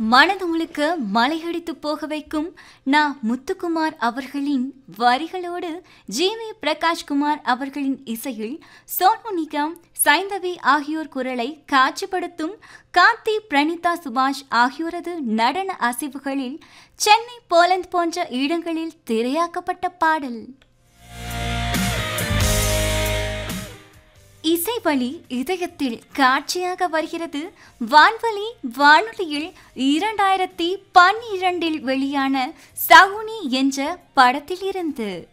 மனது முழுக்க மலையடித்து போக வைக்கும் நா முத்துக்குமார் அவர்களின் வரிகளோடு ஜி வி பிரகாஷ்குமார் அவர்களின் இசையில் சோனு நிகம் சைந்தவி ஆகியோர் குரலை காட்சிப்படுத்தும் கார்த்தி பிரணிதா சுபாஷ் ஆகியோரது நடன அசைவுகளில் சென்னை போலந்து போன்ற இடங்களில் திரையாக்கப்பட்ட பாடல் இசை வழி இதயத்தில் காட்சியாக வருகிறது வான்வழி வானொலியில் இரண்டாயிரத்தி பன்னிரண்டில் வெளியான சகுனி என்ற படத்திலிருந்து